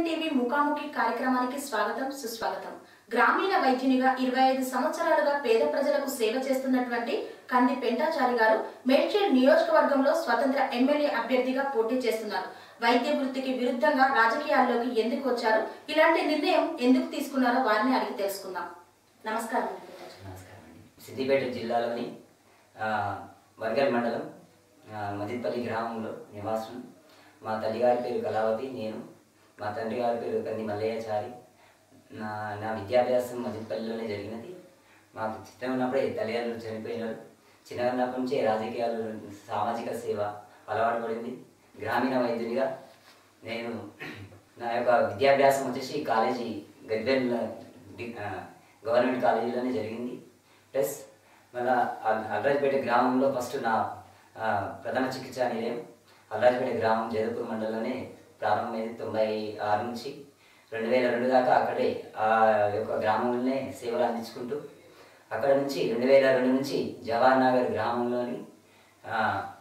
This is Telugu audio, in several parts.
సిఎన్ టీవీ ముఖాముఖి కార్యక్రమానికి స్వాగతం సుస్వాగతం గ్రామీణ వైద్యునిగా ఇరవై ఐదు సంవత్సరాలుగా పేద ప్రజలకు సేవ చేస్తున్నటువంటి కంది పెంటాచారి గారు మేడ్చల్ నియోజకవర్గంలో స్వతంత్ర ఎమ్మెల్యే అభ్యర్థిగా పోటీ చేస్తున్నారు వైద్య వృత్తికి విరుద్ధంగా రాజకీయాల్లోకి ఎందుకు వచ్చారు ఇలాంటి నిర్ణయం ఎందుకు తీసుకున్నారో వారిని అడిగి తెలుసుకుందాం నమస్కారం అండి పెంటాచారి. నమస్కారం అండి సిద్దిపేట జిల్లాలోని ఆ, వర్గల్ మండలం ఆ, మదిపల్లి గ్రామంలో నివాసం మా తల్లిగారి పేరు కళావతి నేను మా తండ్రి గారి పేరు కంది మల్లయ్యచారి నా నా విద్యాభ్యాసం మదిపల్లిలోనే జరిగినది మాకు చిన్న ఉన్నప్పుడే తల్లిదండ్రులు చనిపోయినారు చిన్నగా ఉన్నప్పటి నుంచే రాజకీయాలు సామాజిక సేవ అలవాటు పడింది గ్రామీణ వైద్యునిగా నేను నా యొక్క విద్యాభ్యాసం వచ్చేసి కాలేజీ గద్వెల్ డి- ఆ, గవర్నమెంట్ కాలేజీలోనే జరిగింది ప్లస్ మళ్ళా అల్- అల్రాజ్పేట గ్రామంలో ఫస్ట్ నా ఆ, ప్రథమ చికిత్సా నిలయం అల్రాజ్పేట గ్రామం జయపూర్ మండలంలోనే ప్రారంభమైంది తొంభై ఆరు నుంచి రెండు వేల రెండు దాకా అక్కడే ఆ యొక్క గ్రామంలోనే సేవలు అందించుకుంటూ అక్కడ నుంచి రెండు వేల రెండు నుంచి జవహర్ నగర్ గ్రామంలోని ఆ,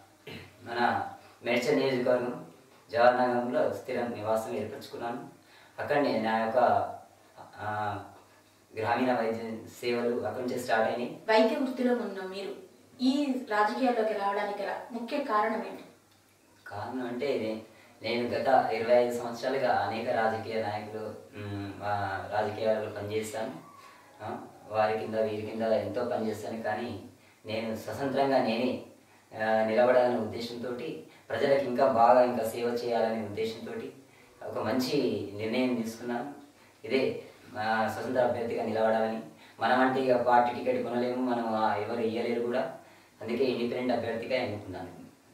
మన మేడ్చల్ నియోజకవర్గం జవహర్ నగరంలో స్థిర నివాసం ఏర్పరచుకున్నాను అక్కడనే నా యొక్క ఆ, గ్రామీణ వైద్య సేవలు అక్కడి నుంచి స్టార్ట్ అయినాయి వైద్య వృత్తిలో ఉన్న మీరు ఈ రాజకీయాల్లోకి రావడానికి గల ముఖ్య కారణం ఏంటి కారణం అంటే నే- నేను గత ఇరవై ఐదు సంవత్సరాలుగా అనేక రాజకీయ నాయకులు మ్, ఆ, రాజకీయాల్లో పనిచేస్తాను ఆ, వారి కింద వీరి కింద ఎంతో పనిచేస్తాను కానీ నేను స్వతంత్రంగా నేనే ఆ, నిలబడాలనే ఉద్దేశంతో ప్రజలకు ఇంకా బాగా ఇంకా సేవ చేయాలనే ఉద్దేశంతో ఒక మంచి నిర్ణయం తీసుకున్నాను ఇదే ఆ, స్వతంత్ర అభ్యర్థిగా నిలబడాలని మనం అంటే ఇక పార్టీ టికెట్ కొనలేము మనం ఆ, ఎవరు ఇయ్యలేరు కూడా అందుకే ఇండిపెండెంట్ అభ్యర్థిగా ఎన్నుకున్నాను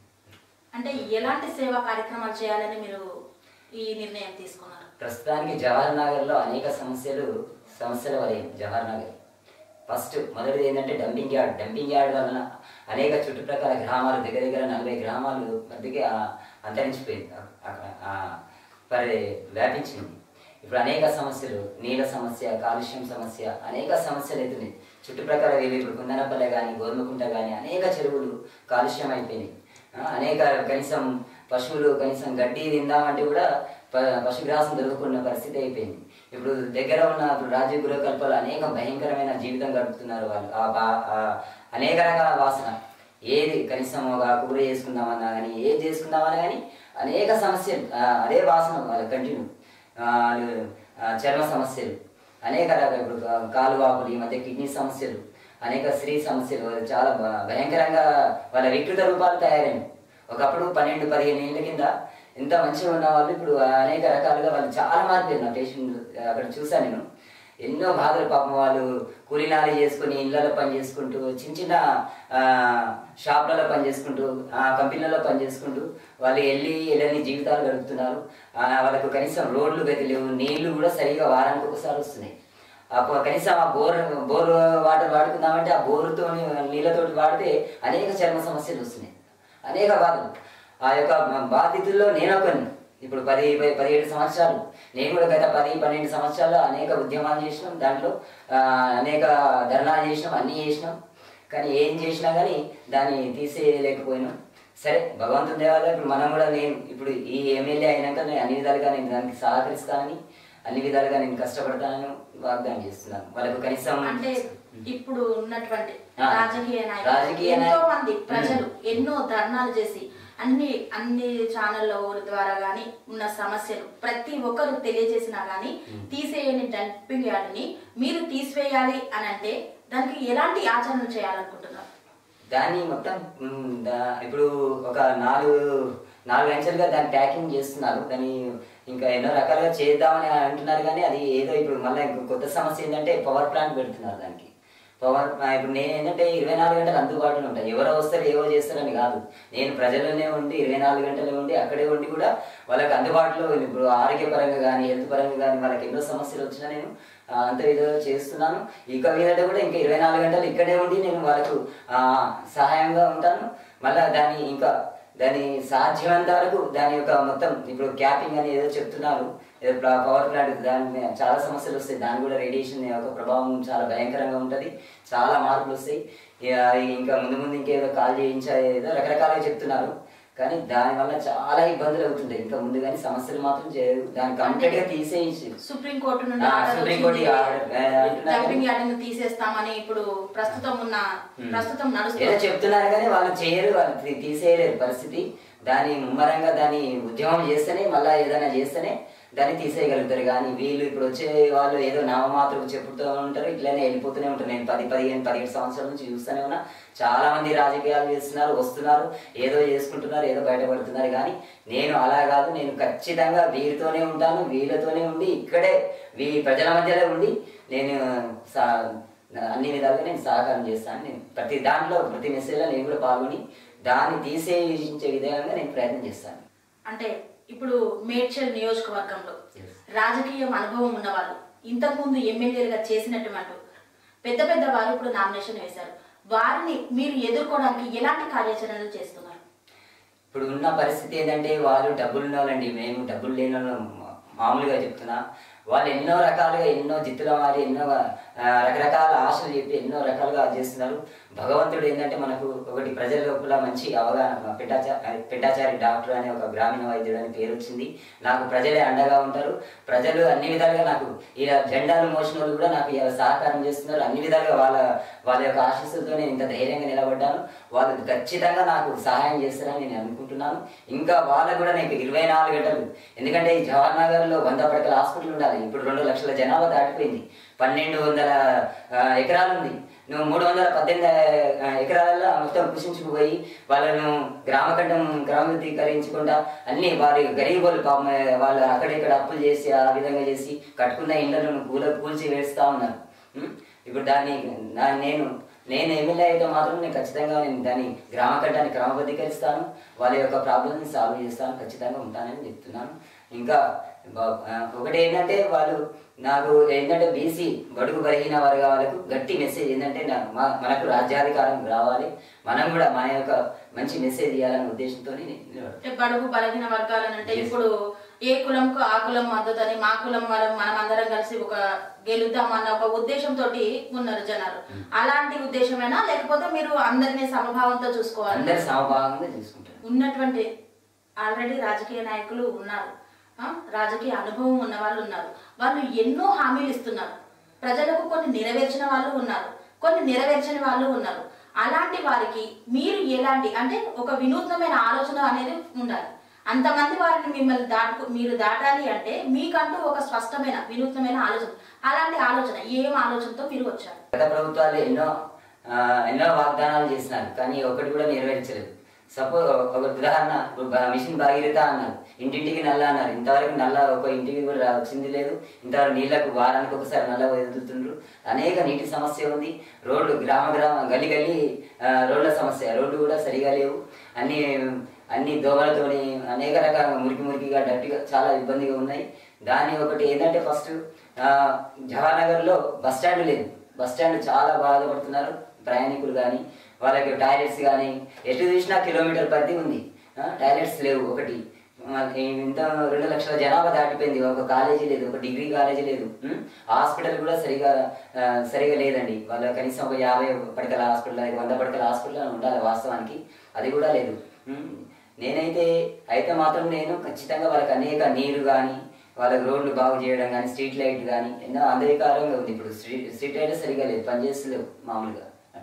అంటే ఎలాంటి సేవా కార్యక్రమాలు చేయాలని మీరు ఈ నిర్ణయం తీసుకున్నారు ప్రస్తుతానికి జవహర్ నగర్లో అనేక సమస్యలు సమస్యల వలయం జవహర్ నగర్ ఫస్ట్ మొదటిది ఏంటంటే డంపింగ్ యార్డ్ డంపింగ్ యార్డ్ వలన అనేక చుట్టుప్రక్కల గ్రామాలు దగ్గర దగ్గర నలభై గ్రామాలు మధ్యకి ఆ, అంతరించిపోయింది అ- అక్కడ ఆ, పరి వ్యాపించింది ఇప్పుడు అనేక సమస్యలు నీళ్ళ సమస్య కాలుష్యం సమస్య అనేక సమస్యలు అవుతున్నాయి చుట్టుప్రక్కల వీళ్ళు ఇప్పుడు కుందనపల్లె కానీ గోధుమకుంట కానీ అనేక చెరువులు కాలుష్యం అయిపోయినాయి ఆ, అనేక కనీసం పశువులు కనీసం గడ్డి తిందామంటే కూడా ప- పశుగ్రాసం దొరకకుండా పరిస్థితి అయిపోయింది ఇప్పుడు దగ్గర ఉన్న ఇప్పుడు రాజ్య గృహకల్పలు అనేక భయంకరమైన జీవితం గడుపుతున్నారు వాళ్ళు ఆ బా- ఆ అనేక రకాల వాసన ఏది కనీసం ఒక కూర చేసుకుందామన్నా కానీ ఏది చేసుకుందామన్నా కానీ అనేక సమస్యలు ఆ, అదే వాసన వాళ్ళ కంటిన్యూ చర్మ సమస్యలు అనేక రకాల ఇప్పుడు కా- కాలు వాపులు ఈ మధ్య కిడ్నీ సమస్యలు అనేక స్త్రీ సమస్యలు అది చాలా భ- భయంకరంగా వాళ్ళ వికృత రూపాలు తయారైనవి ఒకప్పుడు పన్నెండు పదిహేను ఏళ్ళ కింద ఎంత మంచిగా ఉన్న వాళ్ళు ఇప్పుడు అనేక రకాలుగా వాళ్ళు చాలా మారిపోయారు నా పేషెంట్ అక్కడ చూశాను నేను ఎన్నో బాధలు పాపం వాళ్ళు కూలీనాలు చేసుకుని ఇళ్ళలో పని చేసుకుంటూ చిన్న చిన్న ఆ, షాపులలో పని చేసుకుంటూ ఆ, కంపెనీలలో పని చేసుకుంటూ వాళ్ళు వెళ్ళి వెళ్ళని జీవితాలు గడుపుతున్నారు ఆ, వాళ్ళకు కనీసం రోడ్లు గతి లేవు నీళ్లు కూడా సరిగా వారానికి ఒకసారి వస్తున్నాయి అప్పుడు కనీసం ఆ బోర్ బోర్ వాటర్ వాడుకుందామంటే ఆ బోరుతో నీళ్ళతోటి వాడితే అనేక చర్మ సమస్యలు వస్తున్నాయి అనేక బాధలు ఆ యొక్క బాధితుల్లో నేను ఒకరిని ఇప్పుడు పది పది- పదిహేడు సంవత్సరాలు నేను కూడా గత పది పన్నెండు సంవత్సరాల్లో అనేక ఉద్యమాలు చేసినాం దాంట్లో ఆ, అనేక ధర్నాలు చేసినాం అన్నీ చేసినాం కానీ ఏం చేసినా కానీ దాన్ని తీసేయలేకపోయినాం సరే భగవంతుని దేవాల ఇప్పుడు మనం కూడా నేను ఇప్పుడు ఈ ఎమ్మెల్యే అయినాక నేను అన్ని విధాలుగా నేను దానికి సహకరిస్తానని అన్ని విధాలుగా నేను కష్టపడతానని వాగ్దానం చేస్తున్నాను వాళ్ళకు కనీసం అంటే ఇప్పుడు ఉన్నటువంటి ఆ, రాజకీయ నాయకులు రాజకీయ ఎంతో నాయ- మంది ప్రజలు ఎన్నో ధర్నాలు చేసి అన్ని అన్ని ఛానళ్ళ ద్వారా గాని ఉన్న సమస్యలు ప్రతి ఒక్కరు తెలియజేసినా గానీ తీసేయని డంపింగ్ యార్డ్ని మీరు తీసివేయాలి అని అంటే దానికి ఎలాంటి ఆచరణలు చేయాలనుకుంటున్నారు దాన్ని మొత్తం మ్, దా- ఇప్పుడు ఒక నాలుగు నాలుగు అంచెలుగా దాన్ని ప్యాకింగ్ చేస్తున్నారు దాన్ని ఇంకా ఎన్నో రకాలుగా చేద్దామని అంటున్నారు కానీ అది ఏదో ఇప్పుడు మళ్ళీ ఇంకో కొత్త సమస్య ఏంటంటే పవర్ ప్లాంట్ పెడుతున్నారు దానికి పవర్ ఇప్పుడు నేను ఏంటంటే ఇరవై నాలుగు గంటలు అందుబాటులో ఉంటాయి ఎవరో వస్తారు ఏవో చేస్తారని కాదు నేను ప్రజల్లోనే ఉండి ఇరవై నాలుగు గంటలు ఉండి అక్కడే ఉండి కూడా వాళ్ళకి అందుబాటులో ఇప్పుడు ఆరోగ్యపరంగా కానీ హెల్త్ పరంగా కానీ వాళ్ళకి ఎన్నో సమస్యలు వచ్చినా నేను ఆ, అంత విధంగా చేస్తున్నాను ఇక మీదట కూడా ఇంకా ఇరవై నాలుగు గంటలు ఇక్కడే ఉండి నేను వాళ్ళకు ఆ, సహాయంగా ఉంటాను మళ్ళీ దాన్ని ఇంకా దాని సాధ్యమైనంత వరకు దాని యొక్క మొత్తం ఇప్పుడు క్యాపింగ్ అని ఏదో చెప్తున్నారు ఏదో ప్ల- పవర్ ప్లాంట్ దాని మీద చాలా సమస్యలు వస్తాయి దాని కూడా రేడియేషన్ యొక్క ప్రభావం చాలా భయంకరంగా ఉంటుంది చాలా మార్పులు వస్తాయి ఇక ఇంకా ముందు ముందు ఇంకేదో కాల్ చేయించా ఏదో రకరకాలుగా చెప్తున్నారు కానీ దానివల్ల చాలా ఇబ్బందులు అవుతుంటాయి ఇంకా ముందు కానీ సమస్యలు మాత్రం చేయరు దాన్ని కంప్లీట్ గా తీసేయించి సుప్రీం కోర్టు నుండి ఆ, ఆర్డర్ సుప్రీం వచ్చింది. కోర్టు ఆర్డర్, ఆ, అంటున్నారు డంపింగ్ కానీ- యార్డుని తీసేస్తామని ఇప్పుడు ప్రస్తుతం ఉన్న Hmm. ప్రస్తుతం ఏదో నడుస్తుంది చెప్తున్నారు కానీ వాళ్ళు చేయరు వాళ్ళు తీ- తీసేయలేరు పరిస్థితి దాన్ని ముమ్మరంగా దాన్ని ఉద్యమం చేస్తేనే మళ్ళీ ఏదైనా చేస్తేనే దాన్ని తీసేయగలుగుతారు కానీ వీళ్ళు ఇప్పుడు వచ్చే వాళ్ళు ఏదో నామమాత్రం చెప్పుతూ ఉంటారు ఇట్లనే వెళ్ళిపోతూనే ఉంటారు నేను పది పదిహేను పదిహేడు సంవత్సరాల నుంచి చూస్తూనే ఉన్నా చాలా మంది రాజకీయాలు చేస్తున్నారు వస్తున్నారు ఏదో చేసుకుంటున్నారు ఏదో బయటపడుతున్నారు కానీ నేను అలా కాదు నేను ఖచ్చితంగా వీరితోనే ఉంటాను వీళ్ళతోనే ఉండి ఇక్కడే వీ ప్రజల మధ్యలో ఉండి నేను సా- అన్ని విధాలుగా నేను సహకారం చేస్తాను నేను ప్రతి దాంట్లో ప్రతి మెసేజ్లో నేను కూడా పాల్గొని దాన్ని తీసేయించే విధంగా నేను ప్రయత్నం చేస్తాను అంటే ఇప్పుడు మేడ్చల్ నియోజకవర్గంలో Yes. రాజకీయం అనుభవం ఉన్నవాళ్ళు ఇంతకుముందు ఎమ్మెల్యేలుగా చేసినటువంటి పెద్ద పెద్ద వారు ఇప్పుడు నామినేషన్ వేశారు వారిని మీరు ఎదుర్కోవడానికి ఎలాంటి కార్యాచరణలు చేస్తున్నారు ఇప్పుడు ఉన్న పరిస్థితి ఏంటంటే వాళ్ళు డబ్బులు ఉన్న వాళ్ళండి మేము డబ్బులు లేని వాళ్ళం మా- మామూలుగా చెప్తున్నా వాళ్ళు ఎన్నో రకాలుగా ఎన్నో జిత్తుల మారి ఎన్నో ఆ, రకరకాల ఆశలు చెప్పి ఎన్నో రకాలుగా చేస్తున్నారు భగవంతుడు ఏంటంటే మనకు ఒకటి ప్రజల లోపల మంచి అవగాహన పెద్దాచారి పెద్దాచారి డాక్టర్ అనే ఒక గ్రామీణ వైద్యుడు అని పేరు వచ్చింది నాకు ప్రజలే అండగా ఉంటారు ప్రజలు అన్ని విధాలుగా నాకు ఇలా జెండాలు మోసిన వాళ్ళు కూడా నాకు ఇలా సహకారం చేస్తున్నారు అన్ని విధాలుగా వాళ్ళ వాళ్ళ యొక్క ఆశీస్సులతో నేను ఇంత ధైర్యంగా నిలబడ్డాను వాళ్ళు ఖచ్చితంగా నాకు సహాయం చేస్తారని నేను అనుకుంటున్నాను ఇంకా వాళ్ళకు కూడా నాకు ఇరవై నాలుగు గంటలు ఎందుకంటే ఈ జవహర్ నగర్లో వంద పడకల హాస్పిటల్ ఉండాలి ఇప్పుడు రెండు లక్షల జనాభా దాటిపోయింది పన్నెండు వందల ఆ, ఎకరాలు ఉంది నువ్వు మూడు వందల పద్దెనిమిది ఆ, ఎకరాలలో మొత్తం కుషించుకుపోయి వాళ్ళను గ్రామఖండం గ్రామీకరించకుండా అన్ని వారి గరీబులు పాపం వాళ్ళు అక్కడెక్కడ అప్పులు చేసి ఆ విధంగా చేసి కట్టుకున్న ఇళ్లను కూల కూల్చి వేస్తా ఉన్నారు ఉం? ఇప్పుడు దాన్ని నా- నేను నేను ఎమ్మెల్యే అయితే మాత్రం నేను ఖచ్చితంగా నేను దాన్ని గ్రామ కట్టాన్ని క్రమబద్ధీకరిస్తాను వాళ్ళ యొక్క ప్రాబ్లమ్ని సాల్వ్ చేస్తాను ఖచ్చితంగా ఉంటానని చెప్తున్నాను ఇంకా బా- ఆ, ఒకటి ఏంటంటే వాళ్ళు నాకు ఏంటంటే బీసీ బడుగు బలహీన వర్గాలకు గట్టి మెసేజ్ ఏంటంటే నా- మా- మనకు రాజ్యాధికారం రావాలి మనం కూడా మన యొక్క మంచి మెసేజ్ ఇవ్వాలనే ఉద్దేశంతో అంటే బడుగు బలహీన వర్గాలనంటే Yes. ఇప్పుడు ఏ కులంకు ఆ కులం మద్దతు అని మా కులం వారం మనం అందరం కలిసి ఒక గెలుద్దాం అన్న ఒక ఉద్దేశంతో ఉన్నారు జనాలు అలాంటి ఉద్దేశమేనా లేకపోతే మీరు అందరినీ సమభావంతో చూసుకోవాలి అందరు సమభాగంగా చూసుకుంటారు ఉన్నటువంటి ఆల్రెడీ రాజకీయ నాయకులు ఉన్నారు ఆ, రాజకీయ అనుభవం ఉన్న వాళ్ళు ఉన్నారు వాళ్ళు ఎన్నో హామీలు ఇస్తున్నారు ప్రజలకు కొన్ని నెరవేర్చిన వాళ్ళు ఉన్నారు కొన్ని నెరవేర్చని వాళ్ళు ఉన్నారు అలాంటి వారికి మీరు ఎలాంటి అంటే ఒక వినూత్నమైన ఆలోచన అనేది ఉండాలి అంతమంది వారిని మిమ్మల్ని దాటు మీరు దాటాలి అంటే మీకంటూ ఒక స్పష్టమైన వినూత్నమైన ఆలోచన అలాంటి ఆలోచన ఏం ఆలోచనతో మీరు వచ్చారు గత ప్రభుత్వాలు ఎన్నో ఆ, ఎన్నో వాగ్దానాలు చేసినారు కానీ ఒకటి కూడా నెరవేర్చలేదు సపోజ్ ఒక ఉదాహరణ ఇప్పుడు బ- మిషన్ భాగీరథ అన్నారు ఇంటింటికి నల్ల అన్నారు ఇంతవరకు నల్ల ఒక ఇంటికి కూడా రా- వచ్చింది లేదు ఇంతవరకు నీళ్లకు వారానికి ఒకసారి నల్ల వదులుతుండ్రు అనేక నీటి సమస్య ఉంది రోడ్లు గ్రామ గ్రామ గల్లి గల్లి ఆ, రోడ్ల సమస్య రోడ్లు కూడా సరిగా లేవు అన్ని అన్ని దోమలతోని అనేక రకాల మురికి మురికిగా డర్టీగా చాలా ఇబ్బందిగా ఉన్నాయి దాని ఒకటి ఏంటంటే ఫస్ట్ జవహర్ నగర్లో బస్ స్టాండ్ లేదు బస్ స్టాండ్ చాలా బాధపడుతున్నారు ప్రయాణికులు కానీ వాళ్ళకి టాయిలెట్స్ కానీ ఎటు చూసినా కిలోమీటర్ పరిధి ఉంది ఆ, టాయిలెట్స్ లేవు ఒకటి ఆ, ఇంత రెండు లక్షల జనాభా దాటిపోయింది ఒక కాలేజీ లేదు ఒక డిగ్రీ కాలేజీ లేదు ఉం? హాస్పిటల్ కూడా సరిగా ఆ, సరిగా లేదండి వాళ్ళ కనీసం ఒక యాభై పడకల హాస్పిటల్ అయితే వంద పడకల హాస్పిటల్ అని ఉండాలి వాస్తవానికి అది కూడా లేదు ఉం? నేనైతే అయితే మాత్రం నేను ఖచ్చితంగా వాళ్ళకి అనేక నీరు కానీ వాళ్ళకి రోడ్లు బాగు చేయడం కానీ స్ట్రీట్ లైట్ కానీ ఎన్నో అందరికారంగా ఉంది ఇప్పుడు స్ట్రీట్ స్ట్రీట్ లైట్ సరిగా లేదు పనిచేస్తలేవు మామూలుగా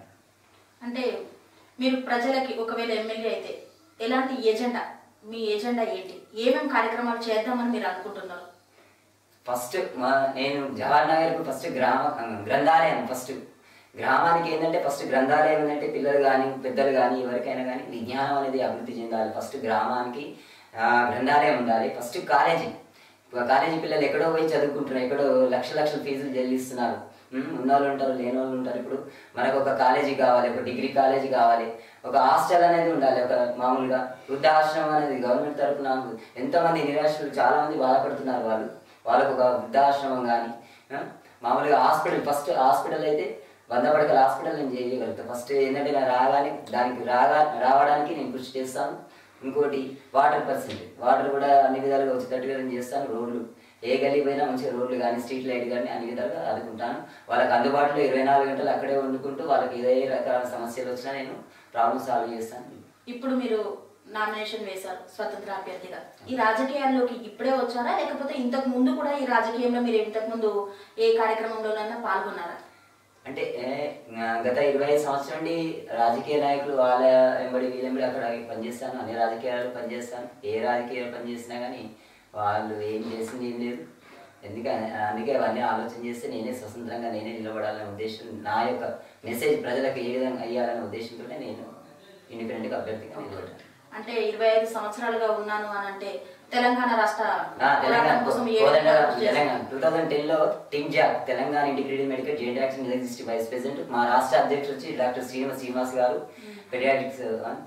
అంటే మీరు ప్రజలకి ఒకవేళ ఎమ్మెల్యే అయితే ఎలాంటి ఎజెండా మీ ఎజెండా ఏంటి ఏమేమి కార్యక్రమాలు చేద్దామని మీరు అనుకుంటున్నారు ఫస్ట్ మా నేను జవహర్ నగర్కు ఫస్ట్ గ్రామ గ్రంథాలయం ఫస్ట్ గ్రామానికి ఏంటంటే ఫస్ట్ గ్రంథాలయం ఏంటంటే పిల్లలు కానీ పెద్దలు కానీ ఎవరికైనా కానీ విజ్ఞానం అనేది అభివృద్ధి చెందాలి ఫస్ట్ గ్రామానికి ఆ, గ్రంథాలయం ఉండాలి ఫస్ట్ కాలేజీ ఇప్పుడు కాలేజీ పిల్లలు ఎక్కడో పోయి చదువుకుంటున్నారు ఎక్కడో లక్ష లక్షల ఫీజులు చెల్లిస్తున్నారు ఉమ్, ఉన్నోళ్ళు ఉంటారు లేని వాళ్ళు ఉంటారు ఇప్పుడు మనకు ఒక కాలేజీ కావాలి ఒక డిగ్రీ కాలేజీ కావాలి ఒక హాస్టల్ అనేది ఉండాలి ఒక మామూలుగా వృద్ధాశ్రమం అనేది గవర్నమెంట్ తరఫున ఎంతోమంది నిరాశలు చాలా మంది బాధపడుతున్నారు వాళ్ళు వాళ్ళకు ఒక వృద్ధాశ్రమం కానీ మామూలుగా హాస్పిటల్ ఫస్ట్ హాస్పిటల్ అయితే వంద పడకల హాస్పిటల్ నేను చేయగలుగుతాను ఫస్ట్ ఏంటంటే నేను రాగానే దానికి రాగా రావడానికి నేను కృషి చేస్తాను ఇంకోటి వాటర్ పర్సెంట్ వాటర్ కూడా అన్ని విధాలుగా వచ్చేటట్టుగా నేను చేస్తాను రోడ్లు ఏ గల్లీ పోయినా మంచిగా రోడ్లు కానీ స్ట్రీట్ లైట్ కానీ అన్ని విధాలుగా ఆదుకుంటాను వాళ్ళకి అందుబాటులో ఇరవై నాలుగు గంటలు అక్కడే వండుకుంటూ వాళ్ళకి ఏ రకాల సమస్యలు వచ్చినా నేను ప్రాబ్లమ్ సాల్వ్ చేస్తాను ఇప్పుడు మీరు నామినేషన్ వేశారు స్వతంత్ర అభ్యర్థిగా ఈ రాజకీయాల్లోకి ఇప్పుడే వచ్చారా లేకపోతే ఇంతకు ముందు కూడా ఈ రాజకీయంలో మీరు ఇంతకు ముందు ఏ కార్యక్రమంలోనైనా పాల్గొన్నారా అంటే ఏ, ఆ, గత ఇరవై ఐదు సంవత్సరం నుండి రాజకీయ నాయకులు వాళ్ళ వెంబడి వీళ్ళెంబడి అక్కడ పనిచేస్తాను అన్ని రాజకీయాలు పనిచేస్తాను ఏ రాజకీయాలు పనిచేసినా కానీ వాళ్ళు ఏం చేసింది ఏం లేదు ఎందుకని అందుకే అవన్నీ ఆలోచన చేస్తే నేనే స్వతంత్రంగా నేనే నిలబడాలనే ఉద్దేశం నా యొక్క మెసేజ్ ప్రజలకు ఏ విధంగా అయ్యాలనే ఉద్దేశంతోనే నేను ఇండిపెండెంట్గా అభ్యర్థిగా నిలబడ్డాను అంటే ఇరవై ఐదు సంవత్సరాలుగా ఉన్నాను అని అంటే తెలంగాణ రాష్ట్ర ఆ, తెలంగాణ పోరాటం కోసం ఏ కోదండ విధంగా కృషి చేశారు? తెలంగాణ టూ థౌసండ్ టెన్ లో టీమ్ జాబ్ Telangana integrated medical joint action executive vice president మా రాష్ట్ర అధ్యక్షుడు వచ్చి డాక్టర్ శ్రీనివాస్ శ్రీనివాస్ గారు పెడియాటిక్స్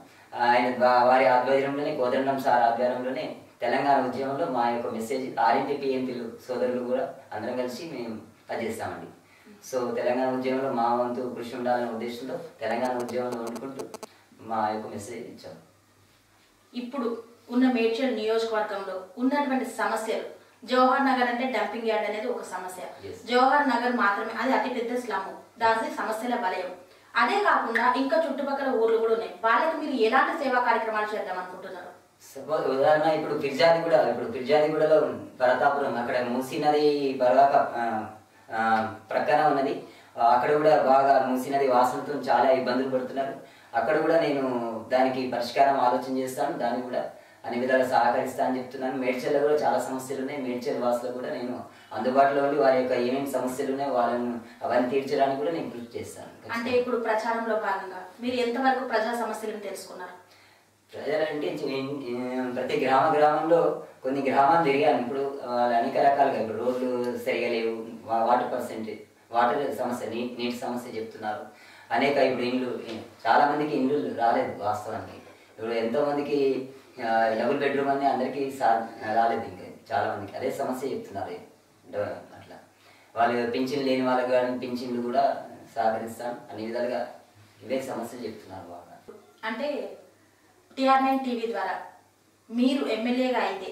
ఆయన వా- వారి ఆధ్వర్యంలోనే కోదండం సార్ ఆధ్వర్యంలోనే తెలంగాణ ఉద్యమంలో మా యొక్క మెసేజ్ ఆర్ఎంపీ పిఎంపీలు సోదరులు కూడా అందరం కలిసి మేము పనిచేస్తామండి సో తెలంగాణ ఉద్యమంలో మా వంతు కృషి ఉండాలనే ఉద్దేశంతో తెలంగాణ ఉద్యమంలో వండుకుంటూ మా యొక్క మెసేజ్ ఇచ్చాం ఇప్పుడు ఉన్న మేడ్చల్ నియోజకవర్గంలో ఉన్నటువంటి సమస్యలు జవహర్ నగర్ అంటే డంపింగ్ యార్డ్ అనేది ఒక సమస్య Yes. జవహర్ నగర్ మాత్రమే అది అతి పెద్ద స్లమ్ దాని సమస్యల వలయం అదే కాకుండా ఇంకా చుట్టుపక్కల ఊర్లు కూడా ఉన్నాయి వాళ్ళకి మీరు ఎలాంటి సేవా కార్యక్రమాలు చేద్దాం అనుకుంటున్నారు సపోజ్ ఉదాహరణ ఇప్పుడు ఫిర్జాది కూడా ఇప్పుడు ఫిర్జాది గూడలో పరతాపురం అక్కడ మూసీ నది బాగా ఆ, ఆ, ప్రక్కన ఉన్నది ఆ, అక్కడ కూడా బాగా మూసీ నది వాసనతో చాలా ఇబ్బందులు పడుతున్నారు అక్కడ కూడా నేను దానికి పరిష్కారం ఆలోచన చేస్తాను దానికి కూడా అన్ని విధాలు సహకరిస్తా అని చెప్తున్నాను మేడ్చల్లో కూడా చాలా సమస్యలు ఉన్నాయి మేడ్చల్ వాసులో కూడా నేను అందుబాటులో ఉండి వారి యొక్క ఏమేమి సమస్యలు ఉన్నాయో వాళ్ళను అవన్నీ తీర్చడానికి కూడా నేను కృషి చేస్తాను అంటే ఇప్పుడు ప్రచారంలో భాగంగా మీరు ఎంతవరకు ప్రజా సమస్యలను తెలుసుకున్నారు ప్రజలంటే ఇన్- ఇన్- ప్రతి గ్రామ గ్రామంలో కొన్ని గ్రామాలు తిరిగాను ఇప్పుడు వాళ్ళు అనేక రకాలుగా ఇప్పుడు రోడ్లు సరిగా లేవు వా- వాటర్ పర్సెంటేజ్ వాటర్ సమస్య నీటి నీటి సమస్య చెప్తున్నారు అనేక ఇప్పుడు ఇండ్లు చాలా మందికి ఇండ్లు రాలేదు వాస్తవానికి ఇప్పుడు ఎంతో మందికి ఆ, డబుల్ బెడ్రూమ్ అని అందరికీ సా రాలేదు ఇంకా చాలా మందికి అదే సమస్య చెప్తున్నారు డ- అట్లా వాళ్ళు పింఛన్ లేని వాళ్ళకి కానీ పింఛన్లు కూడా సహకరిస్తాను అన్ని విధాలుగా ఇవే సమస్యలు చెప్తున్నారు బాగా అంటే టిఆర్ నైన్ టీవీ ద్వారా మీరు ఎమ్మెల్యేగా అయితే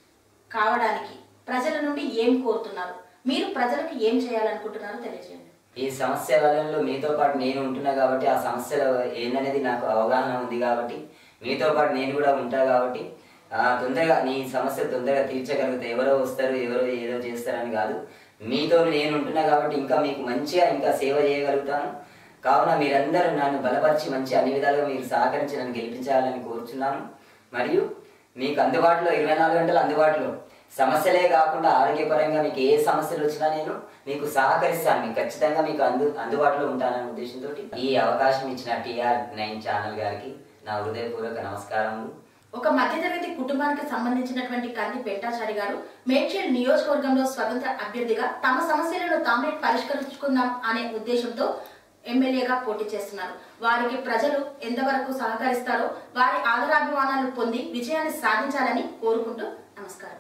కావడానికి ప్రజల నుండి ఏం కోరుతున్నారు మీరు ప్రజలకు ఏం చేయాలనుకుంటున్నారో తెలియజేయండి ఈ సమస్య వలనలో మీతో పాటు నేను ఉంటున్నా కాబట్టి ఆ సమస్యలు ఏందనేది నాకు అవగాహన ఉంది కాబట్టి మీతో పాటు నేను కూడా ఉంటా కాబట్టి ఆ, తొందరగా నీ సమస్య తొందరగా తీర్చగలుగుతా ఎవరో వస్తారు ఎవరో ఏదో చేస్తారని కాదు మీతో నేను ఉంటున్నా కాబట్టి ఇంకా మీకు మంచిగా ఇంకా సేవ చేయగలుగుతాను కావున మీరందరూ నన్ను బలపరిచి మంచి అన్ని విధాలుగా మీరు సహకరించి నన్ను గెలిపించాలని కోరుచున్నాను మరియు మీకు అందుబాటులో ఇరవై నాలుగు గంటలు అందుబాటులో సమస్యలే కాకుండా ఆరోగ్యపరంగా మీకు ఏ సమస్యలు వచ్చినా నేను మీకు సహకరిస్తాను మీకు ఖచ్చితంగా మీకు అందు అందుబాటులో ఉంటాననే ఉద్దేశంతో ఈ అవకాశం ఇచ్చిన టీఆర్ నైన్ ఛానల్ గారికి నా హృదయపూర్వక నమస్కారములు ఒక మధ్యతరగతి కుటుంబానికి సంబంధించినటువంటి కంది పెంటాచారి గారు మేడ్చల్ నియోజకవర్గంలో స్వతంత్ర అభ్యర్థిగా తమ సమస్యలను తామే పరిష్కరించుకుందాం అనే ఉద్దేశంతో ఎమ్మెల్యేగా పోటీ చేస్తున్నారు వారికి ప్రజలు ఎంతవరకు సహకరిస్తారో వారి ఆదరాభిమానాలు పొంది విజయాన్ని సాధించాలని కోరుకుంటూ నమస్కారం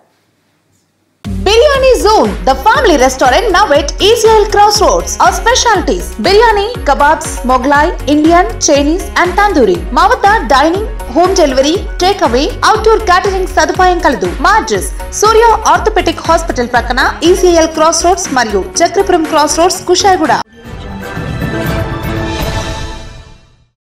Biryani Zone, the family restaurant now at Israel Crossroads. Our specialties biryani, kebabs, Moglai, Indian, Chinese, and tandoori. మా వద్ద dining home delivery take away outdoor catering సదుపాయం కలదు మా అడ్రస్ సూర్య ఆర్థోపెటిక్ హాస్పిటల్ ప్రక్కన ఈసీఎల్ క్రాస్ రోడ్స్ మరియు చక్రపురం క్రాస్ రోడ్స్ కుషాయిగూడ